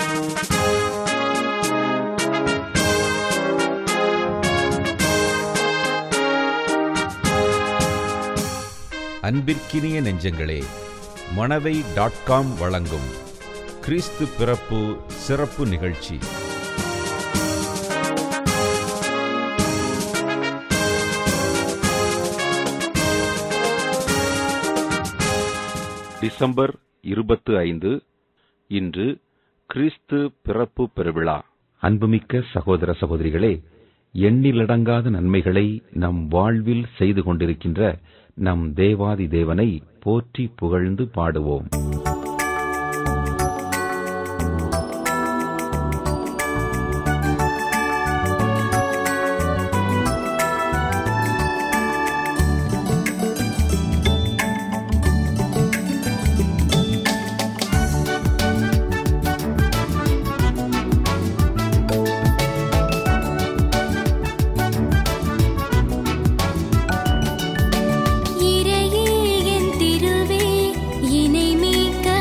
அன்பிற்கினிய நெஞ்சங்களே Manavai dot com வழங்கும் கிறிஸ்து பிறப்பு சிறப்பு நிகழ்ச்சி டிசம்பர் இருபத்து ஐந்து இன்று கிறிஸ்து பிறப்பு பெருவிழா அன்புமிக்க சகோதர சகோதரிகளே எண்ணிலடங்காத நன்மைகளை நம் வாழ்வில் செய்து கொண்டிருக்கின்ற நம் தேவாதி தேவனை போற்றி புகழ்ந்து பாடுவோம் இறையே என் திருவே இணை மீட்க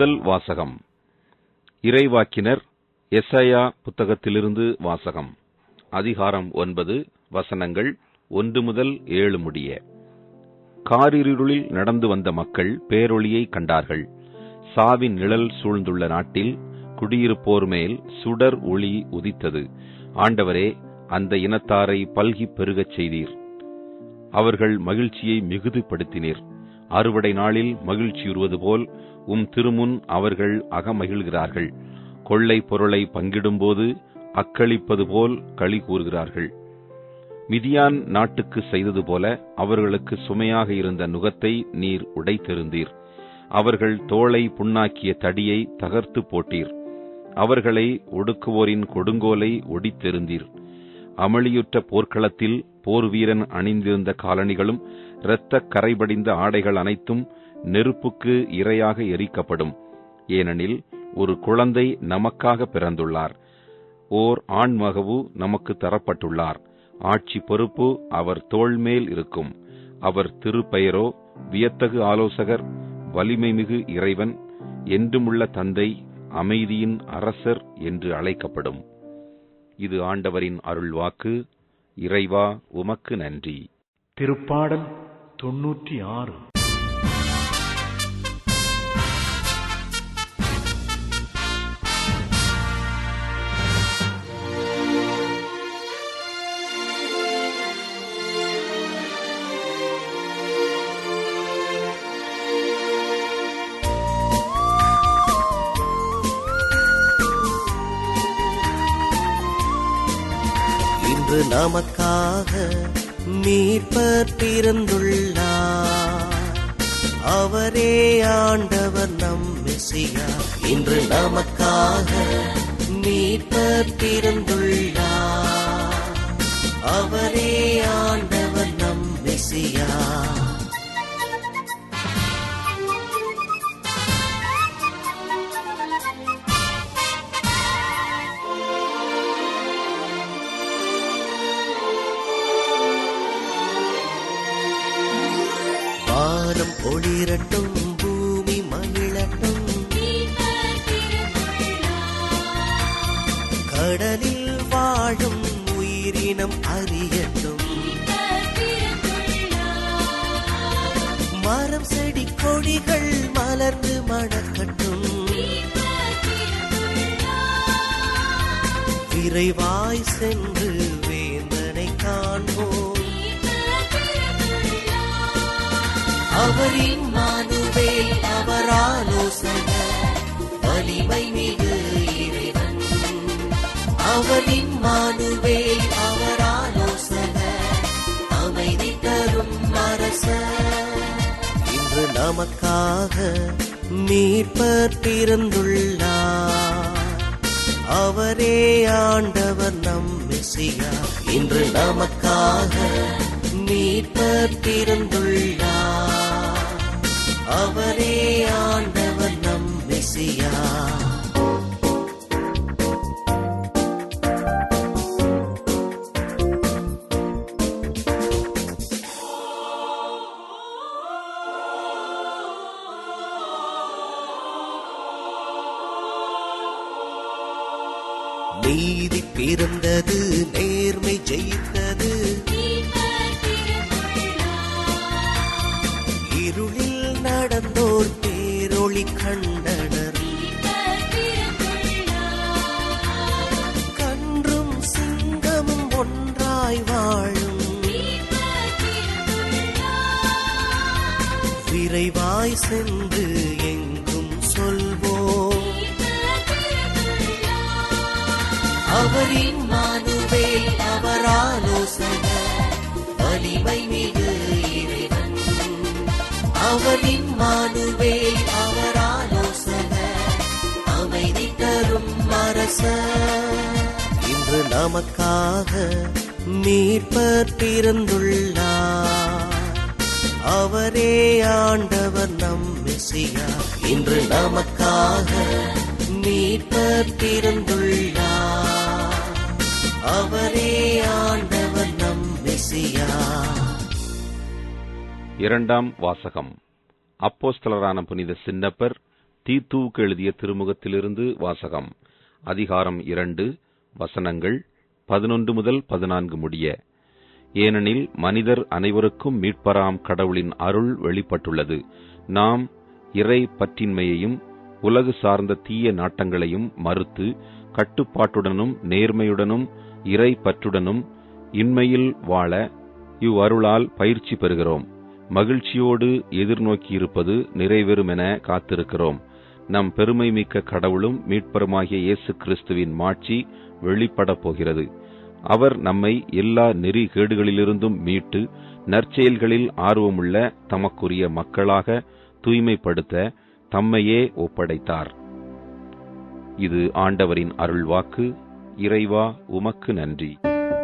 முதல் வாசகம் இறைவாக்கினர் எஸ்ஐயா புத்தகத்திலிருந்து வாசகம் அதிகாரம் ஒன்பது வசனங்கள் ஒன்று முதல் ஏழு முடிய காரிருளில் நடந்து வந்த மக்கள் பேரொளியை கண்டார்கள் சாவின் நிழல் சூழ்ந்துள்ள நாட்டில் குடியிருப்போர் மேல் சுடர் ஒளி உதித்தது ஆண்டவரே அந்த இனத்தாரை பல்கிப் பெருகச் செய்தீர் அவர்கள் மகிழ்ச்சியை மிகுதிப்படுத்தினீர் அறுவடை நாளில் மகிழ்ச்சியுறுவது போல் உம் திருமுன் அவர்கள் அகமகிழ்கிறார்கள் கொள்ளை பொருளை பங்கிடும்போது அக்களிப்பது போல் களி கூறுகிறார்கள் மிதியான் நாட்டுக்கு செய்தது போல அவர்களுக்கு சுமையாக இருந்த நுகத்தை நீர் உடைத்தெறிந்தீர் அவர்கள் தோளை புண்ணாக்கிய தடியை தகர்த்து போட்டீர் அவர்களை ஒடுக்குவோரின் கொடுங்கோலை ஒடித்தெறிந்தீர் அமளியுற்ற போர்க்களத்தில் போர் வீரன் அணிந்திருந்த காலணிகளும் இரத்த கரைபடிந்த ஆடைகள் அனைத்தும் நெருப்புக்கு இரையாக எரிக்கப்படும் ஏனெனில் ஒரு குழந்தை நமக்காக பிறந்துள்ளார் ஓர் ஆண்மகவு நமக்கு தரப்பட்டுள்ளார் ஆட்சி பொறுப்பு அவர் தோள்மேல் இருக்கும் அவர் திருப்பெயரோ வியத்தகு ஆலோசகர் வலிமைமிகு இறைவன் என்றுமுள்ள தந்தை அமைதியின் அரசர் என்று அழைக்கப்படும் இது ஆண்டவரின் அருள்வாக்கு இறைவா உமக்கு நன்றி திருப்பாடல் தொன்னூற்றி ஆறு இன்று நமக்காக மீட்பர் பிறந்துள்ளார் அவரே ஆண்டவர் நம் மெசியா இன்று நமக்காக மீட்பர் பிறந்துள்ளார் அவரே ஆண்டவர் நம் மெசியா வானம் ஒளிரட்டும் பூமி மகிழட்டும் கடலில் வாழும் உயிரினம் அறியட்டும் மரம் செடி கொடிகள் மலர்ந்து மணக்கட்டும் விரைவாய் சென்று வேந்தனை காண்போம் அவரின் மானுவே அவர் ஆலோசகர் வலிமை மிகு இறைவன் அவரின் மானுவே அவர் ஆலோசகர் அமைதி தரும் அரசர் இன்று நமக்காக மீட்பர் பிறந்துள்ளார் அவரே ஆண்டவர் நம் மெசியா இன்று நமக்காக மீட்பர் பிறந்துள்ளார் அவரே ஆண்டவர் நம் மெசியா நீதி பிறந்தது நேர்மை ஜெயித்தது இருளில் நடந்தோர் பேரொளி கண்டனர் கன்றும் சிங்கமும் ஒன்றாய் வாழும் விரைவாய் சென்று எங்கும் சொல்வோம் அவரின் மானுவே அவர் ஆலோசகர் வலிமை மிகு இறைவன் அவரின் மானுவே அவர் ஆலோசகர் அமைதி தரும் அரசர் இன்று நமக்காக மீட்பர் பிறந்துள்ளார் அவரே ஆண்டவர் நம் மெசியா இன்று நமக்காக மீட்பர் பிறந்துள்ளார் அவரே ஆண்டவர் நம் மெசியா இரண்டாம் வாசகம் அப்போஸ்தலரான புனித சின்னப்பர் தீத்துவுக்கு எழுதிய திருமுகத்திலிருந்து வாசகம் அதிகாரம் இரண்டு வசனங்கள் பதினொன்று முதல் பதினான்கு முடிய ஏனெனில் மனிதர் அனைவருக்கும் மீட்பராம் கடவுளின் அருள் வெளிப்பட்டுள்ளது நாம் இறை பற்றின்மையையும் உலகு சார்ந்த தீய நாட்டங்களையும் மறுத்து கட்டுப்பாட்டுடனும் நேர்மையுடனும் இறை பற்றுடனும் இன்மையில் வாழ இவ்வருளால் பயிற்சி பெறுகிறோம் மகிழ்ச்சியோடு எதிர்நோக்கியிருப்பது நிறைவேறும் என காத்திருக்கிறோம் நம் பெருமை மிக்க கடவுளும் மீட்பருமாகிய இயேசு கிறிஸ்துவின் மாட்சி வெளிப்படப் போகிறது அவர் நம்மை எல்லா நெறிகேடுகளிலிருந்தும் மீட்டு நற்செயல்களில் ஆர்வமுள்ள தமக்குரிய மக்களாக தூய்மைப்படுத்த தம்மையே ஒப்படைத்தார் இது ஆண்டவரின் அருள்வாக்கு இறைவா உமக்கு நன்றி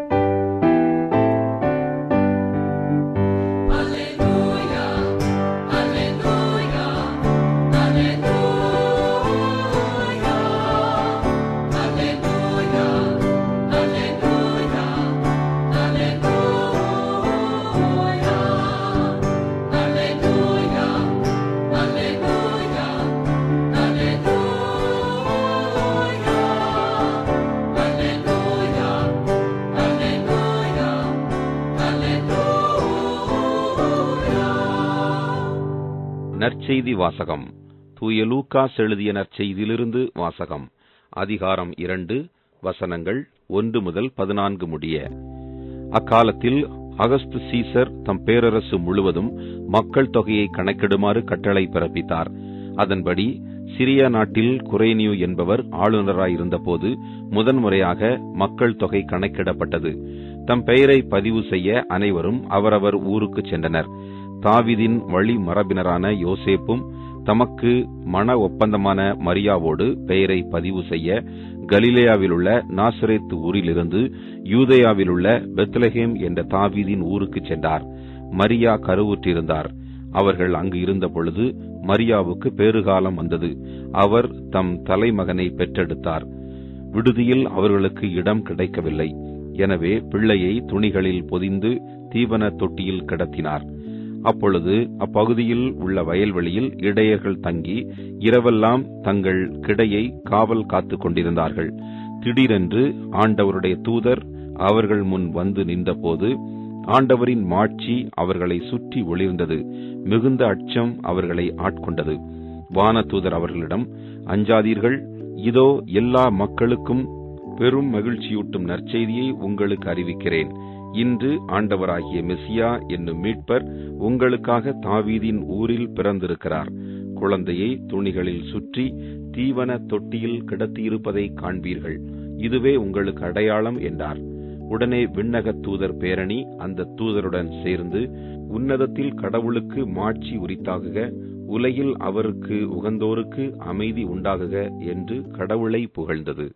நற்செய்தி வாசகம் தூய லூக்காஸ் எழுதிய நற்செய்தியிலிருந்து வாசகம் அதிகாரம் இரண்டு வசனங்கள் ஒன்று முதல் பதினான்கு முடிய அக்காலத்தில் அகஸ்து சீசர் தம் பேரரசு முழுவதும் மக்கள் தொகையை கணக்கிடுமாறு கட்டளை பிறப்பித்தார் அதன்படி சிரியா நாட்டில் குரேனியு என்பவர் ஆளுநராயிருந்தபோது முதன்முறையாக மக்கள் தொகை கணக்கிடப்பட்டது தம் பெயரை பதிவு செய்ய அனைவரும் அவரவர் ஊருக்கு சென்றனர் தாவிதின் வழி மரபினரான யோசேப்பும் தமக்கு மன ஒப்பந்தமான மரியாவோடு பெயரை பதிவு செய்ய கலிலேயாவிலுள்ள நாசரேத்து ஊரிலிருந்து யூதேயாவிலுள்ள பெத்லஹேம் என்ற தாவீதின் ஊருக்கு சென்றார் மரியா கருவுற்றிருந்தார் அவர்கள் அங்கு இருந்த பொழுது மரியாவுக்கு பேறுகாலம் வந்தது அவர் தம் தலைமகனை பெற்றெடுத்தார் விடுதியில் அவர்களுக்கு இடம் கிடைக்கவில்லை எனவே பிள்ளையை துணிகளில் பொதிந்து தீவன தொட்டியில் கிடத்தினார் அப்பொழுது அப்பகுதியில் உள்ள வயல்வெளியில் இடையர்கள் தங்கி இரவெல்லாம் தங்கள் கிடையை காவல் காத்துக் கொண்டிருந்தார்கள் திடீரென்று ஆண்டவருடைய தூதர் அவர்கள் முன் வந்து நின்றபோது ஆண்டவரின் மாட்சி அவர்களை சுற்றி ஒளிர்ந்தது மிகுந்த அச்சம் அவர்களை ஆட்கொண்டது வானதூதர் அவர்களிடம் அஞ்சாதீர்கள் இதோ எல்லா மக்களுக்கும் பெரும் மகிழ்ச்சியூட்டும் நற்செய்தியை உங்களுக்கு அறிவிக்கிறேன் இன்று ஆண்டவராகிய மெசியா என்னும் மீட்பர் உங்களுக்காக தாவீதின் ஊரில் பிறந்திருக்கிறார் குழந்தையை துணிகளில் சுற்றி தீவன தொட்டியில் கிடத்தியிருப்பதை காண்பீர்கள் இதுவே உங்களுக்கு அடையாளம் என்றார் உடனே விண்ணக தூதர் பேரணி அந்த தூதருடன் சேர்ந்து உன்னதத்தில் கடவுளுக்கு மாட்சி உரித்தாகுக உலகில் அவருக்கு உகந்தோருக்கு அமைதி உண்டாகுக என்று கடவுளை புகழ்ந்தது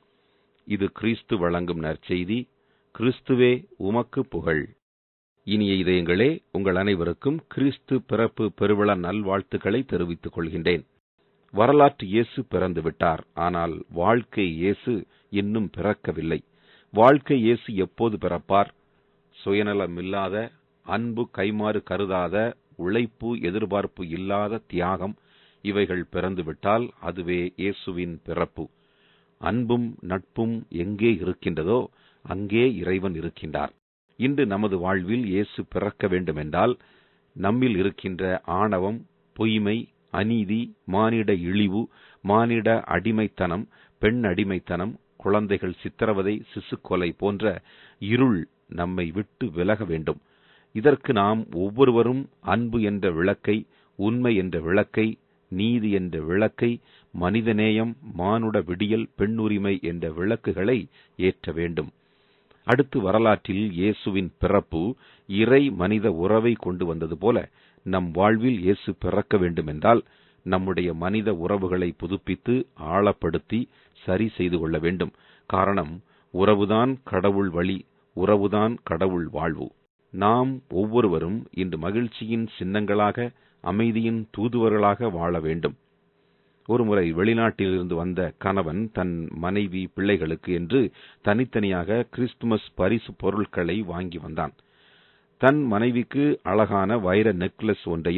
இது கிறிஸ்து வழங்கும் நற்செய்தி கிறிஸ்துவே உமக்கு புகழ் இனிய இதயங்களே உங்கள் அனைவருக்கும் கிறிஸ்து பிறப்பு பெருவிழா நல்வாழ்த்துக்களை தெரிவித்துக் கொள்கின்றேன் வரலாற்று இயேசு பிறந்து விட்டார் ஆனால் வாழ்க்கை இயேசு இன்னும் பிறக்கவில்லை வாழ்க்கை இயேசு எப்போது பிறப்பார் சுயநலமில்லாத அன்பு கைமாறு கருதாத உழைப்பு எதிர்பார்ப்பு இல்லாத தியாகம் இவைகள் பிறந்துவிட்டால் அதுவே இயேசுவின் பிறப்பு அன்பும் நட்பும் எங்கே இருக்கின்றதோ அங்கே இறைவன் இருக்கின்றார் இன்று நமது வாழ்வில் இயேசு பிறக்க வேண்டுமென்றால் நம்மில் இருக்கின்ற ஆணவம் பொய்மை அநீதி மானிட இழிவு மானிட அடிமைத்தனம் பெண் அடிமைத்தனம் குழந்தைகள் சித்திரவதை சிசுக்கொலை போன்ற இருள் நம்மை விட்டு விலக வேண்டும் இதற்கு நாம் ஒவ்வொருவரும் அன்பு என்ற விளக்கை உண்மை என்ற விளக்கை நீதி என்ற விளக்கை மனிதநேயம் மானுட விடியல் பெண்ணுரிமை என்ற விளக்குகளை ஏற்ற வேண்டும் அடுத்து வரலாற்றில் இயேசுவின் பிறப்பு இறை மனித உறவை கொண்டு வந்தது போல நம் வாழ்வில் இயேசு பிறக்க வேண்டுமென்றால் நம்முடைய மனித உறவுகளை புதுப்பித்து ஆழப்படுத்தி சரி செய்து கொள்ள வேண்டும் காரணம் உறவுதான் கடவுள் வழி உறவுதான் கடவுள் வாழ்வு நாம் ஒவ்வொருவரும் இன்று மகிழ்ச்சியின் சின்னங்களாக அமைதியின் தூதுவர்களாக வாழ வேண்டும் ஒருமுறை வெளிநாட்டிலிருந்து வந்த கணவன் தன் மனைவி பிள்ளைகளுக்கு என்று தனித்தனியாக கிறிஸ்துமஸ் பரிசு பொருட்களை வாங்கி வந்தான் தன் மனைவிக்கு அழகான வைர நெக்லஸ் ஒன்றையும்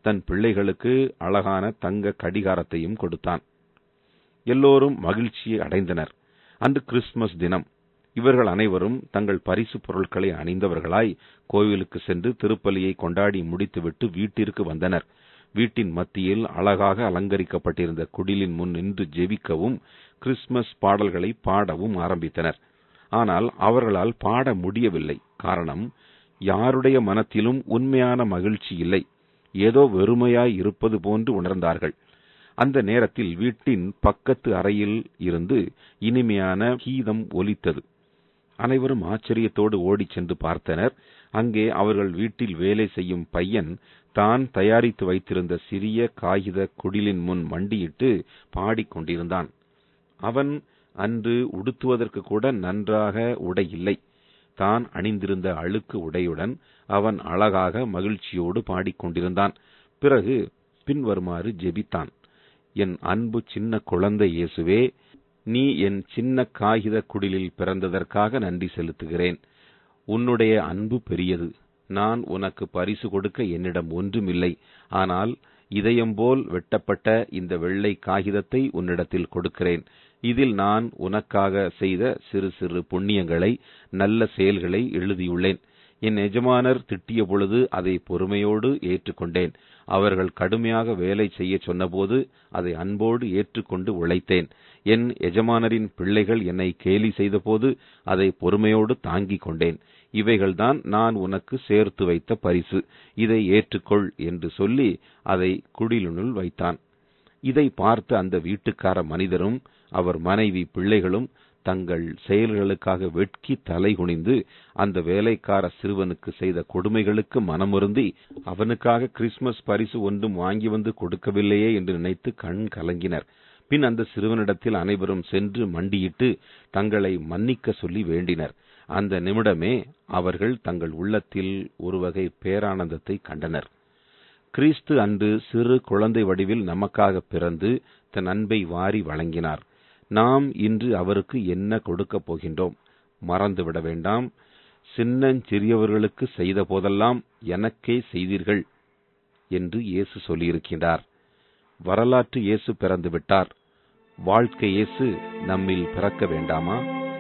தன் பிள்ளைகளுக்கு அழகான தங்க கடிகாரத்தையும் கொடுத்தான் எல்லோரும் மகிழ்ச்சியை அடைந்தனர் அன்று கிறிஸ்துமஸ் தினம் இவர்கள் அனைவரும் தங்கள் பரிசு பொருட்களை அணிந்தவர்களாய் கோவிலுக்கு சென்று திருப்பலியை கொண்டாடி முடித்துவிட்டு வீட்டிற்கு வந்தனர் வீட்டின் மத்தியில் அழகாக அலங்கரிக்கப்பட்டிருந்த குடிலின் முன் நின்று ஜெபிக்கவும் கிறிஸ்துமஸ் பாடல்களை பாடவும் ஆரம்பித்தனர் ஆனால் அவர்களால் பாட முடியவில்லை காரணம் யாருடைய மனத்திலும் உண்மையான மகிழ்ச்சி இல்லை ஏதோ வெறுமையாய் இருப்பது போன்று உணர்ந்தார்கள் அந்த நேரத்தில் வீட்டின் பக்கத்து அறையில் இருந்து இனிமையான கீதம் ஒலித்தது அனைவரும் ஆச்சரியத்தோடு ஓடிச் சென்று பார்த்தனர் அங்கே அவர்கள் வீட்டில் வேலை செய்யும் பையன் தான் தயாரித்து வைத்திருந்த சிறிய காகித குடிலின் முன் மண்டியிட்டு பாடிக்கொண்டிருந்தான் அவன் அன்று உடுத்துவதற்கு கூட நன்றாக உடை இல்லை தான் அணிந்திருந்த அழுக்கு உடையுடன் அவன் அழகாக மகிழ்ச்சியோடு பாடிக்கொண்டிருந்தான் பிறகு பின்வருமாறு ஜெபித்தான் என் அன்பு சின்ன குழந்தை இயேசுவே நீ என் சின்ன காகித குடிலில் பிறந்ததற்காக நன்றி செலுத்துகிறேன் உன்னுடைய அன்பு பெரியது நான் உனக்கு பரிசு கொடுக்க என்னிடம் ஒன்றுமில்லை ஆனால் இதயம் போல் வெட்டப்பட்ட இந்த வெள்ளை காகிதத்தை உன்னிடத்தில் கொடுக்கிறேன் இதில் நான் உனக்காக செய்த சிறு சிறு புண்ணியங்களை நல்ல செயல்களை எழுதியுள்ளேன் என் எஜமானர் திட்டிய பொழுது அதை பொறுமையோடு ஏற்றுக்கொண்டேன் அவர்கள் கடுமையாக வேலை செய்ய சொன்னபோது அதை அன்போடு ஏற்றுக்கொண்டு உழைத்தேன் என் எஜமானரின் பிள்ளைகள் என்னை கேலி செய்தபோது அதை பொறுமையோடு தாங்கிக் கொண்டேன் இவைகள்தான் நான் உனக்கு சேர்த்து வைத்த பரிசு இதை ஏற்றுக்கொள் என்று சொல்லி அதை குடிலினுள் வைத்தான் இதை பார்த்த அந்த வீட்டுக்கார மனிதரும் அவர் மனைவி பிள்ளைகளும் தங்கள் செயல்களுக்காக வெட்கி தலை குனிந்து அந்த வேலைக்கார சிறுவனுக்கு செய்த கொடுமைகளுக்கு மனமுருந்தி அவனுக்காக கிறிஸ்துமஸ் பரிசு ஒன்றும் வாங்கி வந்து கொடுக்கவில்லையே என்று நினைத்து கண் கலங்கினர் பின் அந்த சிறுவனிடத்தில் அனைவரும் சென்று மண்டியிட்டு தங்களை மன்னிக்க சொல்லி வேண்டினர் அந்த நிமிடமே அவர்கள் தங்கள் உள்ளத்தில் ஒரு வகை பேரானந்தத்தை கண்டனர் கிறிஸ்து அன்று சிறு குழந்தை வடிவில் நமக்காக பிறந்து தன் அன்பை வாரி வழங்கினார் நாம் இன்று அவருக்கு என்ன கொடுக்கப் போகின்றோம் மறந்துவிட வேண்டாம் சின்னஞ்சிறியவர்களுக்கு செய்த போதெல்லாம் எனக்கே செய்தீர்கள் என்று இயேசு சொல்லியிருக்கிறார் வரலாற்று இயேசு பிறந்து விட்டார் வாழ்க்கை இயேசு நம்மில் பிறக்க வேண்டாமா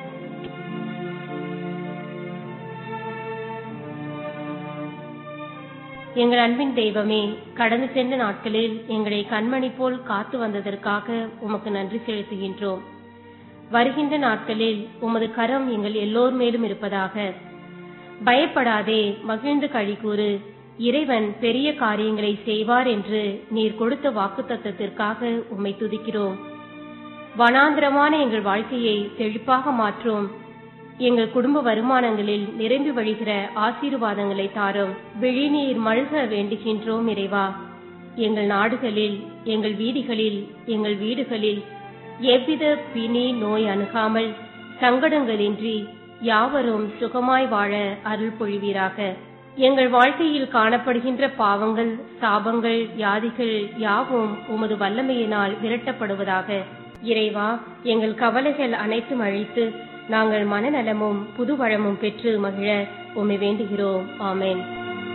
எங்கள் அன்பின் தெய்வமே கடந்து சென்ற நாட்களில் எங்களை கண்மணி போல் காத்து வந்ததற்காக உமக்கு நன்றி செலுத்துகின்றோம் வருகின்ற நாட்களில் உமது கரம் எங்கள் எல்லோர் மேலும் இருப்பதாக பயப்படாதே மகிழ்ந்து கழிகூறு இறைவன் பெரிய காரியங்களை செய்வார் என்று நீர் கொடுத்த வாக்குத்தத்தத்திற்காக உம்மை துதிக்கிறோம் வனாந்திரமான எங்கள் வாழ்க்கையை செழிப்பாக மாற்றும் எங்கள் குடும்ப வருமானங்களில் நிரம்பி வழிகிற ஆசீர்வாதங்களை தாரும் விழிநீர் மல்க வேண்டுகின்றோம் இறைவா எங்கள் நாடுகளில் எங்கள் வீதிகளில் எங்கள் வீடுகளில் எவ்வித பிணி நோய் அணுகாமல் சங்கடங்களின்றி யாவரும் சுகமாய் வாழ அருள் பொழிவீராக எங்கள் வாழ்க்கையில் காணப்படுகின்ற பாவங்கள் சாபங்கள் வியாதிகள் யாவும் உமது வல்லமையினால் விரட்டப்படுவதாக இறைவா எங்கள் கவலைகள் அனைத்தும் அழித்து நாங்கள் மனநலமும் புது வளமும் பெற்று மகிழ உம்மை வேண்டுகிறோம் ஆமென்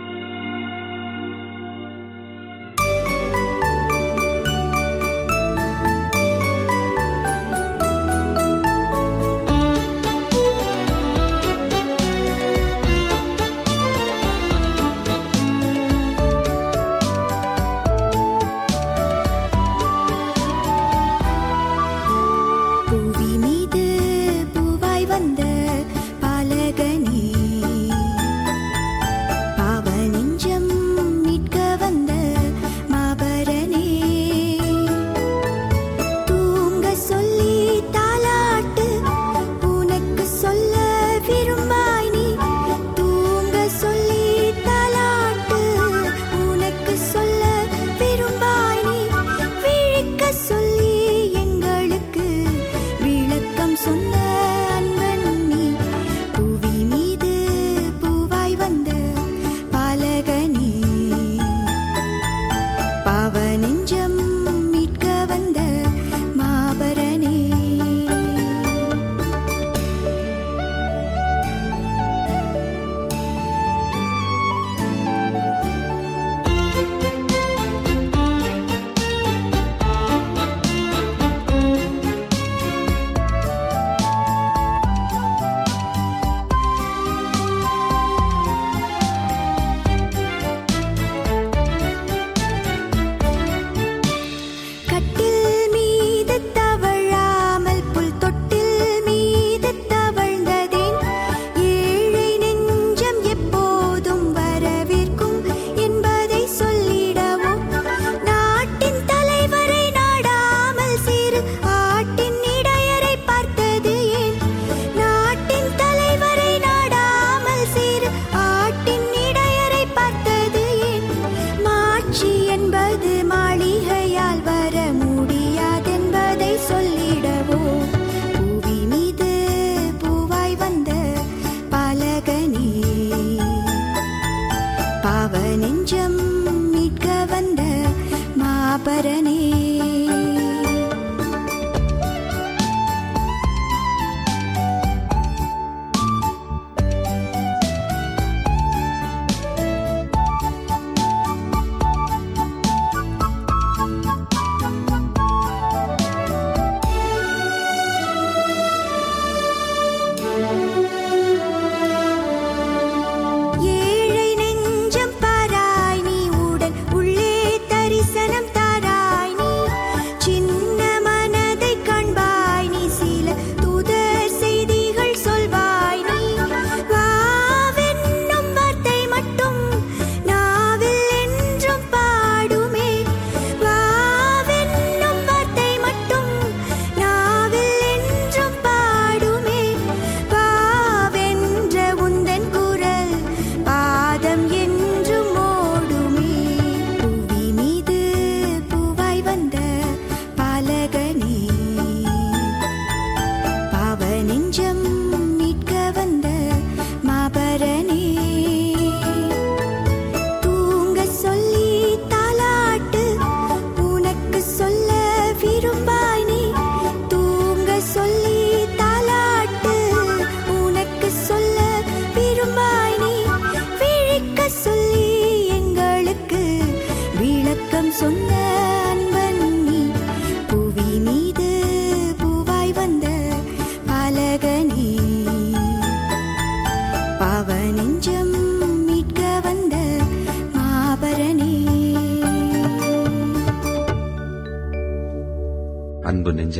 புவி மீது பூவாய் வந்த பாலகனே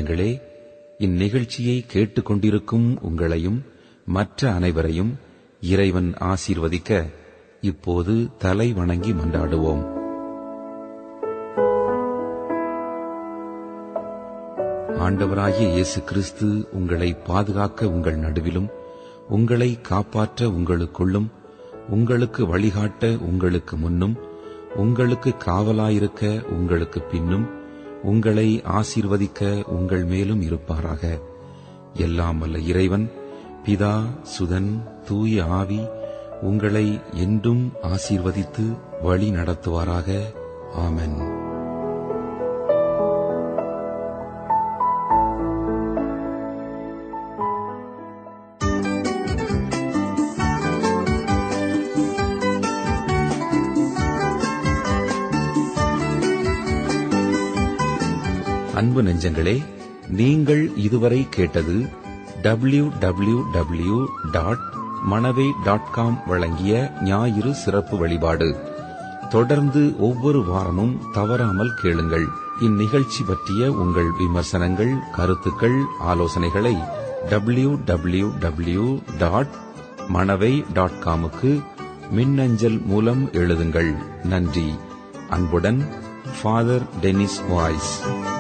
நெஞ்சங்களே இந்நிகழ்ச்சியை கேட்டுக்கொண்டிருக்கும் உங்களையும் மற்ற அனைவரையும் இறைவன் ஆசீர்வதிக்க இப்போது தலை வணங்கி மன்றாடுவோம் ஆண்டவராகிய இயேசு கிறிஸ்து உங்களை பாதுகாக்க உங்கள் நடுவிலும் உங்களை காப்பாற்ற உங்களுக்குள்ளும் உங்களுக்கு வழிகாட்ட உங்களுக்கு முன்னும் உங்களுக்கு காவலாயிருக்க உங்களுக்கு பின்னும் உங்களை ஆசீர்வதிக்க உங்கள் மேலும் இருப்பாராக எல்லாம் வல்ல இறைவன் பிதா சுதன் தூய ஆவி உங்களை என்றும் ஆசீர்வதித்து வழி நடத்துவாராக ஆமென் அன்பு நெஞ்சங்களே நீங்கள் இதுவரை கேட்டது W W W dot Manavai dot com வழங்கிய ஞாயிறு சிறப்பு வழிபாடு தொடர்ந்து ஒவ்வொரு வாரமும் தவறாமல் கேளுங்கள் இந்நிகழ்ச்சி பற்றிய உங்கள் விமர்சனங்கள் கருத்துக்கள் ஆலோசனைகளை W W W dot Manavai dot காமுக்கு மின்னஞ்சல் மூலம் எழுதுங்கள் நன்றி அன்புடன் ஃபாதர் டெனிஸ் வாய்ஸ்